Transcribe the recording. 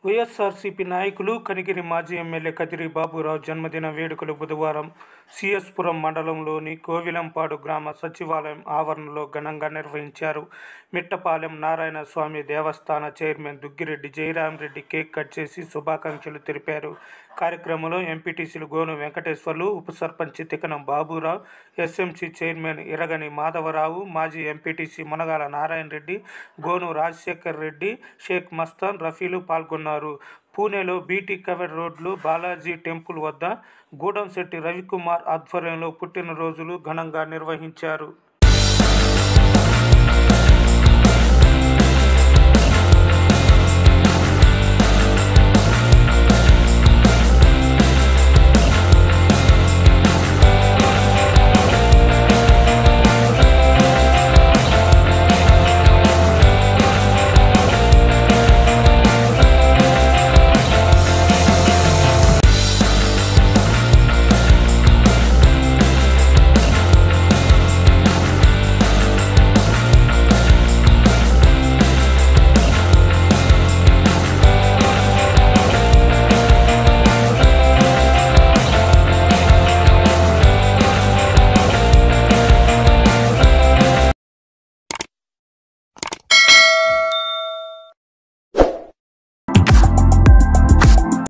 వైఎస్ఆర్సీపీ నాయకులు కనిగిరి మాజీ ఎమ్మెల్యే కదిరి బాబురావు జన్మదిన వేడుకలు బుధవారం సిఎస్పురం మండలంలోని కోవిలంపాడు గ్రామ సచివాలయం ఆవరణలో ఘనంగా నిర్వహించారు మిట్టపాలెం నారాయణ స్వామి దేవస్థాన chairman Duggireddy Jayaramareddy cake cut చేసి శుభాకాంక్షలు తెలిపారు కార్యక్రమంలో ఎంపీటీసీలు గోను వెంకటేశ్వర్లు ఉప సర్పంచ్ తికనం బాబురావు ఎస్ఎంసీ చైర్మన్ ఇరగని మాధవరావు మాజీ ఎంపీటీసీ మునగాల నారాయణ రెడ్డి గోను రాజశేఖర్ రెడ్డి షేక్ మస్తాన్ రఫీలు పాల్గొన్నారు పూణేలో బీటీ కవర్ రోడ్లు బాలాజీ టెంపుల్ వద్ద గూడెంశెట్టి రవికుమార్ ఆధ్వర్యంలో పుట్టినరోజులు ఘనంగా నిర్వహించారు